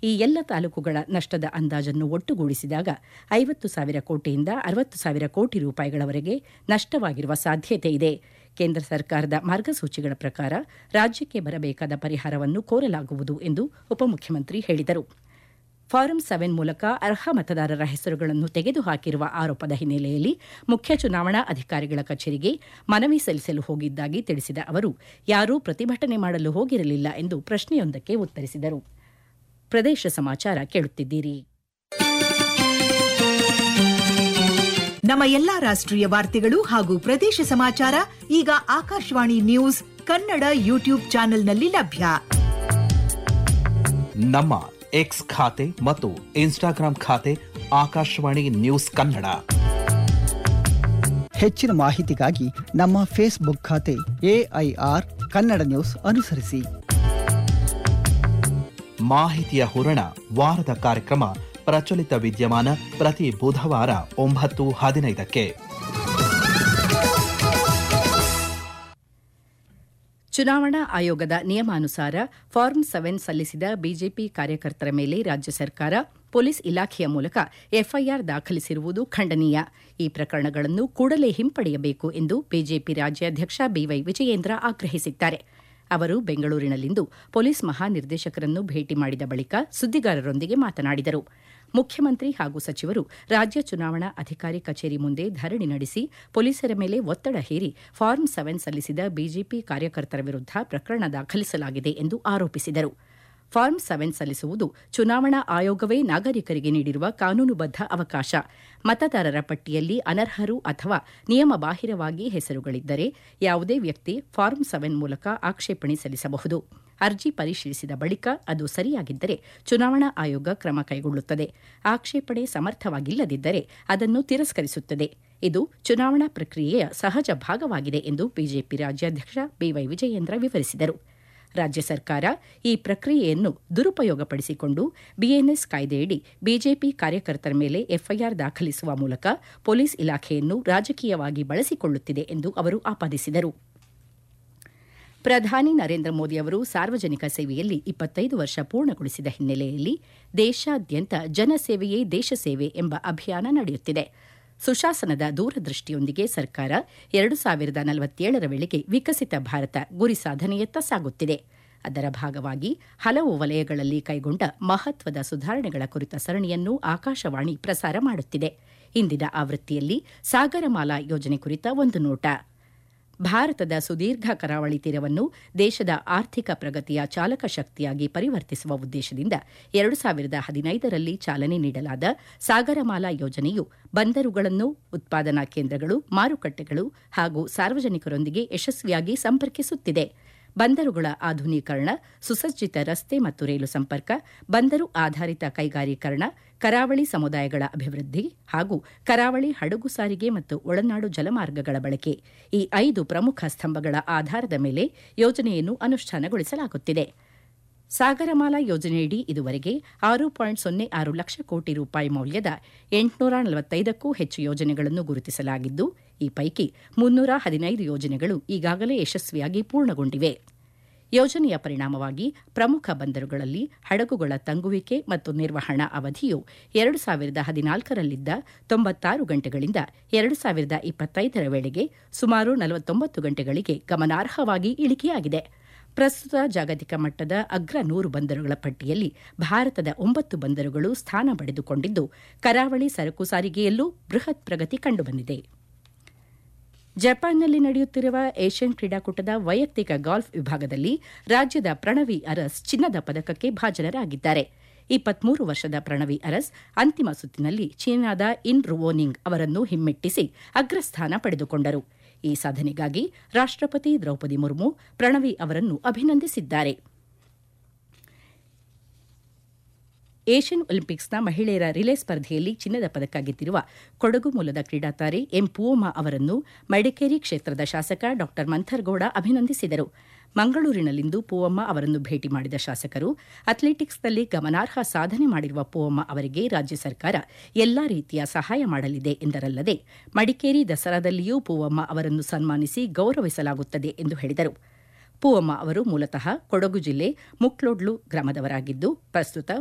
ಈ ಎಲ್ಲ ತಾಲೂಕುಗಳ ನಷ್ಟದ ಅಂದಾಜನ್ನು ಒಟ್ಟುಗೂಡಿಸಿದಾಗ ಐವತ್ತು ಸಾವಿರ ಕೋಟಿಯಿಂದ ಅರವತ್ತು ಸಾವಿರ ಕೋಟಿ ರೂಪಾಯಿಗಳವರೆಗೆ ನಷ್ಟವಾಗಿರುವ ಸಾಧ್ಯತೆ ಇದೆ ಕೇಂದ್ರ ಸರ್ಕಾರದ ಮಾರ್ಗಸೂಚಿಗಳ ಪ್ರಕಾರ ರಾಜ್ಯಕ್ಕೆ ಬರಬೇಕಾದ ಪರಿಹಾರವನ್ನು ಕೋರಲಾಗುವುದು ಎಂದು ಉಪಮುಖ್ಯಮಂತ್ರಿ ಹೇಳಿದರು ಫಾರಂ ಸೆವೆನ್ ಮೂಲಕ ಅರ್ಹ ಮತದಾರರ ಹೆಸರುಗಳನ್ನು ತೆಗೆದುಹಾಕಿರುವ ಆರೋಪದ ಹಿನ್ನೆಲೆಯಲ್ಲಿ ಮುಖ್ಯ ಚುನಾವಣಾ ಅಧಿಕಾರಿಗಳ ಕಚೇರಿಗೆ ಮನವಿ ಸಲ್ಲಿಸಲು ಹೋಗಿದ್ದಾಗಿ ತಿಳಿಸಿದ ಅವರು ಯಾರೂ ಪ್ರತಿಭಟನೆ ಮಾಡಲು ಹೋಗಿರಲಿಲ್ಲ ಎಂದು ಪ್ರಶ್ನೆಯೊಂದಕ್ಕೆ ಉತ್ತರಿಸಿದರು ಪ್ರದೇಶ ಸಮಾಚಾರ ಕೇಳುತ್ತಿದ್ದೀರಿ ನಮ್ಮ ಎಲ್ಲಾ ರಾಷ್ಟ್ರೀಯ ವಾರ್ತೆಗಳು ಹಾಗೂ ಪ್ರದೇಶ ಸಮಾಚಾರ ಈಗ ಆಕಾಶವಾಣಿ ನ್ಯೂಸ್ ಕನ್ನಡ ಯೂಟ್ಯೂಬ್ ಚಾನೆಲ್ನಲ್ಲಿ ಲಭ್ಯ ನಮ್ಮ ಎಕ್ಸ್ ಖಾತೆ ಮತ್ತು ಇನ್ಸ್ಟಾಗ್ರಾಂ ಖಾತೆ ಆಕಾಶವಾಣಿ ನ್ಯೂಸ್ ಕನ್ನಡ ಹೆಚ್ಚಿನ ಮಾಹಿತಿಗಾಗಿ ನಮ್ಮ ಫೇಸ್ಬುಕ್ ಖಾತೆ ಎಐಆರ್ ಕನ್ನಡ ನ್ಯೂಸ್ ಅನುಸರಿಸಿ ಮಾಹಿತಿಯ ಹೂರಣ ವಾರದ ಕಾರ್ಯಕ್ರಮ ಪ್ರಚಲಿತ ವಿದ್ಯಮಾನ ಪ್ರತಿ ಬುಧವಾರ ಒಂಬತ್ತು ಹದಿನೈದಕ್ಕೆ ಚುನಾವಣಾ ಆಯೋಗದ ನಿಯಮಾನುಸಾರ ಫಾರ್ಮ್ ಸೆವೆನ್ ಸಲ್ಲಿಸಿದ ಬಿಜೆಪಿ ಕಾರ್ಯಕರ್ತರ ಮೇಲೆ ರಾಜ್ಯ ಸರ್ಕಾರ ಪೊಲೀಸ್ ಇಲಾಖೆಯ ಮೂಲಕ ಎಫ್ಐಆರ್ ದಾಖಲಿಸಿರುವುದು ಖಂಡನೀಯ ಈ ಪ್ರಕರಣಗಳನ್ನು ಕೂಡಲೇ ಹಿಂಪಡೆಯಬೇಕು ಎಂದು ಬಿಜೆಪಿ ರಾಜ್ಯಾಧ್ಯಕ್ಷ ಬಿವೈ ವಿಜಯೇಂದ್ರ ಆಗ್ರಹಿಸಿದ್ದಾರೆ ಅವರು ಬೆಂಗಳೂರಿನಲ್ಲಿಂದು ಪೊಲೀಸ್ ಮಹಾನಿರ್ದೇಶಕರನ್ನು ಭೇಟಿ ಮಾಡಿದ ಬಳಿಕ ಸುದ್ದಿಗಾರರೊಂದಿಗೆ ಮಾತನಾಡಿದರು ಮುಖ್ಯಮಂತ್ರಿ ಹಾಗೂ ಸಚಿವರು ರಾಜ್ಯ ಚುನಾವಣಾ ಅಧಿಕಾರಿ ಕಚೇರಿ ಮುಂದೆ ಧರಣಿ ನಡೆಸಿ ಪೊಲೀಸರ ಮೇಲೆ ಒತ್ತಡ ಹೇರಿ ಫಾರ್ಮ್ ಸೆವೆನ್ ಸಲ್ಲಿಸಿದ ಬಿಜೆಪಿ ಕಾರ್ಯಕರ್ತರ ವಿರುದ್ಧ ಪ್ರಕರಣ ದಾಖಲಿಸಲಾಗಿದೆ ಎಂದು ಆರೋಪಿಸಿದರು ಫಾರ್ಮ್ ಸೆವೆನ್ ಸಲ್ಲಿಸುವುದು ಚುನಾವಣಾ ಆಯೋಗವೇ ನಾಗರಿಕರಿಗೆ ನೀಡಿರುವ ಕಾನೂನುಬದ್ಧ ಅವಕಾಶ ಮತದಾರರ ಪಟ್ಟಿಯಲ್ಲಿ ಅನರ್ಹರು ಅಥವಾ ನಿಯಮ ಬಾಹಿರವಾಗಿ ಹೆಸರುಗಳಿದ್ದರೆ ಯಾವುದೇ ವ್ಯಕ್ತಿ ಫಾರ್ಮ್ ಸೆವೆನ್ ಮೂಲಕ ಆಕ್ಷೇಪಣೆ ಸಲ್ಲಿಸಬಹುದು ಅರ್ಜಿ ಪರಿಶೀಲಿಸಿದ ಬಳಿಕ ಅದು ಸರಿಯಾಗಿದ್ದರೆ ಚುನಾವಣಾ ಆಯೋಗ ಕ್ರಮ ಕೈಗೊಳ್ಳುತ್ತದೆ ಆಕ್ಷೇಪಣೆ ಸಮರ್ಥವಾಗಿಲ್ಲದಿದ್ದರೆ ಅದನ್ನು ತಿರಸ್ಕರಿಸುತ್ತದೆ ಇದು ಚುನಾವಣಾ ಪ್ರಕ್ರಿಯೆಯ ಸಹಜ ಭಾಗವಾಗಿದೆ ಎಂದು ಬಿಜೆಪಿ ರಾಜ್ಯಾಧ್ಯಕ್ಷ ಬಿವೈ ವಿಜಯೇಂದ್ರ ವಿವರಿಸಿದರು ರಾಜ್ಯ ಸರ್ಕಾರ ಈ ಪ್ರಕ್ರಿಯೆಯನ್ನು ದುರುಪಯೋಗಪಡಿಸಿಕೊಂಡು ಬಿಎನ್ಎಸ್ ಕಾಯ್ದೆಯಡಿ ಬಿಜೆಪಿ ಕಾರ್ಯಕರ್ತರ ಮೇಲೆ ಎಫ್ಐಆರ್ ದಾಖಲಿಸುವ ಮೂಲಕ ಪೊಲೀಸ್ ಇಲಾಖೆಯನ್ನು ರಾಜಕೀಯವಾಗಿ ಬಳಸಿಕೊಳ್ಳುತ್ತಿದೆ ಎಂದು ಅವರು ಆಪಾದಿಸಿದರು ಪ್ರಧಾನಿ ನರೇಂದ್ರ ಮೋದಿ ಅವರು ಸಾರ್ವಜನಿಕ ಸೇವೆಯಲ್ಲಿ ಇಪ್ಪತ್ತೈದು ವರ್ಷ ಪೂರ್ಣಗೊಳಿಸಿದ ಹಿನ್ನೆಲೆಯಲ್ಲಿ ದೇಶಾದ್ಯಂತ ಜನಸೇವೆಯೇ ದೇಶ ಸೇವೆ ಎಂಬ ಅಭಿಯಾನ ನಡೆಯುತ್ತಿದೆ ಸುಶಾಸನದ ದೂರದೃಷ್ಟಿಯೊಂದಿಗೆ ಸರ್ಕಾರ ಎರಡು ಸಾವಿರದ ನಲವತ್ತೇಳರ ವೇಳೆಗೆ ವಿಕಸಿತ ಭಾರತ ಗುರಿ ಸಾಧನೆಯತ್ತ ಸಾಗುತ್ತಿದೆ ಅದರ ಭಾಗವಾಗಿ ಹಲವು ವಲಯಗಳಲ್ಲಿ ಕೈಗೊಂಡ ಮಹತ್ವದ ಸುಧಾರಣೆಗಳ ಕುರಿತ ಸರಣಿಯನ್ನು ಆಕಾಶವಾಣಿ ಪ್ರಸಾರ ಮಾಡುತ್ತಿದೆ ಇಂದಿನ ಆವೃತ್ತಿಯಲ್ಲಿ ಸಾಗರಮಾಲಾ ಯೋಜನೆ ಕುರಿತ ಒಂದು ನೋಟ ಭಾರತದ ಸುದೀರ್ಘ ಕರಾವಳಿ ತೀರವನ್ನು ದೇಶದ ಆರ್ಥಿಕ ಪ್ರಗತಿಯ ಚಾಲಕ ಶಕ್ತಿಯಾಗಿ ಪರಿವರ್ತಿಸುವ ಉದ್ದೇಶದಿಂದ ಎರಡು ಸಾವಿರದ ಹದಿನೈದರಲ್ಲಿ ಚಾಲನೆ ನೀಡಲಾದ ಸಾಗರಮಾಲಾ ಯೋಜನೆಯು ಬಂದರುಗಳನ್ನು ಉತ್ಪಾದನಾ ಕೇಂದ್ರಗಳು ಮಾರುಕಟ್ಟೆಗಳು ಹಾಗೂ ಸಾರ್ವಜನಿಕರೊಂದಿಗೆ ಯಶಸ್ವಿಯಾಗಿ ಸಂಪರ್ಕಿಸುತ್ತಿದೆ ಬಂದರುಗಳ ಆಧುನೀಕರಣ ಸುಸಜ್ಜಿತ ರಸ್ತೆ ಮತ್ತು ರೈಲು ಸಂಪರ್ಕ ಬಂದರು ಆಧಾರಿತ ಕೈಗಾರೀಕರಣ ಕರಾವಳಿ ಸಮುದಾಯಗಳ ಅಭಿವೃದ್ಧಿ ಹಾಗೂ ಕರಾವಳಿ ಹಡಗು ಸಾರಿಗೆ ಮತ್ತು ಒಳನಾಡು ಜಲಮಾರ್ಗಗಳ ಬಳಕೆ ಈ ಐದು ಪ್ರಮುಖ ಸ್ತಂಭಗಳ ಆಧಾರದ ಮೇಲೆ ಯೋಜನೆಯನ್ನು ಅನುಷ್ಠಾನಗೊಳಿಸಲಾಗುತ್ತಿದೆ ಸಾಗರಮಾಲಾ ಯೋಜನೆಯಡಿ ಇದುವರೆಗೆ ಆರು ಪಾಯಿಂಟ್ ಸೊನ್ನೆ ಆರು ಲಕ್ಷ ಕೋಟಿ ರೂಪಾಯಿ ಮೌಲ್ಯದ ಎಂಟುನೂರ ನಲವತ್ತೈದಕ್ಕೂ ಹೆಚ್ಚು ಯೋಜನೆಗಳನ್ನು ಗುರುತಿಸಲಾಗಿದ್ದು ಈ ಪೈಕಿ ಮುನ್ನೂರ ಹದಿನೈದು ಯೋಜನೆಗಳು ಈಗಾಗಲೇ ಯಶಸ್ವಿಯಾಗಿ ಪೂರ್ಣಗೊಂಡಿವೆ ಯೋಜನೆಯ ಪರಿಣಾಮವಾಗಿ ಪ್ರಮುಖ ಬಂದರುಗಳಲ್ಲಿ ಹಡಗುಗಳ ತಂಗುವಿಕೆ ಮತ್ತು ನಿರ್ವಹಣಾ ಅವಧಿಯು ಎರಡು ಸಾವಿರದ ಹದಿನಾಲ್ಕರಲ್ಲಿದ್ದ ತೊಂಬತ್ತಾರು ಗಂಟೆಗಳಿಂದ ಎರಡು ಸಾವಿರದ ಇಪ್ಪತ್ತೈದರ ವೇಳೆಗೆ ಸುಮಾರು ನಲವತ್ತೊಂಬತ್ತು ಗಂಟೆಗಳಿಗೆ ಗಮನಾರ್ಹವಾಗಿ ಇಳಿಕೆಯಾಗಿದೆ ಪ್ರಸ್ತುತ ಜಾಗತಿಕ ಮಟ್ಟದ ಅಗ್ರ ನೂರು ಬಂದರುಗಳ ಪಟ್ಟಿಯಲ್ಲಿ ಭಾರತದ ಒಂಬತ್ತು ಬಂದರುಗಳು ಸ್ಥಾನ ಪಡೆದುಕೊಂಡಿದ್ದು ಕರಾವಳಿ ಸರಕು ಸಾರಿಗೆಯಲ್ಲೂ ಬೃಹತ್ ಪ್ರಗತಿ ಕಂಡುಬಂದಿದೆ ಜಪಾನ್ನಲ್ಲಿ ನಡೆಯುತ್ತಿರುವ ಏಷ್ಯನ್ ಕ್ರೀಡಾಕೂಟದ ವೈಯಕ್ತಿಕ ಗಾಲ್ಫ್ ವಿಭಾಗದಲ್ಲಿ ರಾಜ್ಯದ ಪ್ರಣವಿ ಅರಸ್ ಚಿನ್ನದ ಪದಕಕ್ಕೆ ಭಾಜನರಾಗಿದ್ದಾರೆ ಇಪ್ಪತ್ಮೂರು ವರ್ಷದ ಪ್ರಣವಿ ಅರಸ್ ಅಂತಿಮ ಸುತ್ತಿನಲ್ಲಿ ಚೀನಾದ ಇನ್ ರುವೋನಿಂಗ್ ಅವರನ್ನು ಹಿಮ್ಮೆಟ್ಟಿಸಿ ಅಗ್ರಸ್ಥಾನ ಪಡೆದುಕೊಂಡರು ಈ ಸಾಧನೆಗಾಗಿ ರಾಷ್ಟಪತಿ ದ್ರೌಪದಿ ಮುರ್ಮು ಪ್ರಣವಿ ಅವರನ್ನು ಅಭಿನಂದಿಸಿದ್ದಾರೆ ಏಷ್ಯನ್ ಒಲಿಂಪಿಕ್ಸ್ನ ಮಹಿಳೆಯರ ರಿಲೇ ಸ್ಪರ್ಧೆಯಲ್ಲಿ ಚಿನ್ನದ ಪದಕ ಗೆದ್ದಿರುವ ಕೊಡಗು ಮೂಲದ ಕ್ರೀಡಾತಾರೆ ಎಂ ಪೂವಮ್ಮ ಅವರನ್ನು ಮಡಿಕೇರಿ ಕ್ಷೇತ್ರದ ಶಾಸಕ ಡಾ ಮಂಥರ್ಗೌಡ ಅಭಿನಂದಿಸಿದರು ಮಂಗಳೂರಿನಲ್ಲಿಂದು ಪೂವಮ್ಮ ಅವರನ್ನು ಭೇಟಿ ಮಾಡಿದ ಶಾಸಕರು ಅಥ್ಲೆಟಿಕ್ಸ್ನಲ್ಲಿ ಗಮನಾರ್ಹ ಸಾಧನೆ ಮಾಡಿರುವ ಪೂವಮ್ಮ ಅವರಿಗೆ ರಾಜ್ಯ ಸರ್ಕಾರ ಎಲ್ಲಾ ರೀತಿಯ ಸಹಾಯ ಮಾಡಲಿದೆ ಎಂದರಲ್ಲದೆ ಮಡಿಕೇರಿ ದಸರಾದಲ್ಲಿಯೂ ಪೂವಮ್ಮ ಅವರನ್ನು ಸನ್ಮಾನಿಸಿ ಗೌರವಿಸಲಾಗುತ್ತದೆ ಎಂದು ಹೇಳಿದರು ಪೂವಮ್ಮ ಅವರು ಮೂಲತಃ ಕೊಡಗು ಜಿಲ್ಲೆ ಮುಕ್ಲೋಡ್ಲು ಗ್ರಾಮದವರಾಗಿದ್ದು ಪ್ರಸ್ತುತ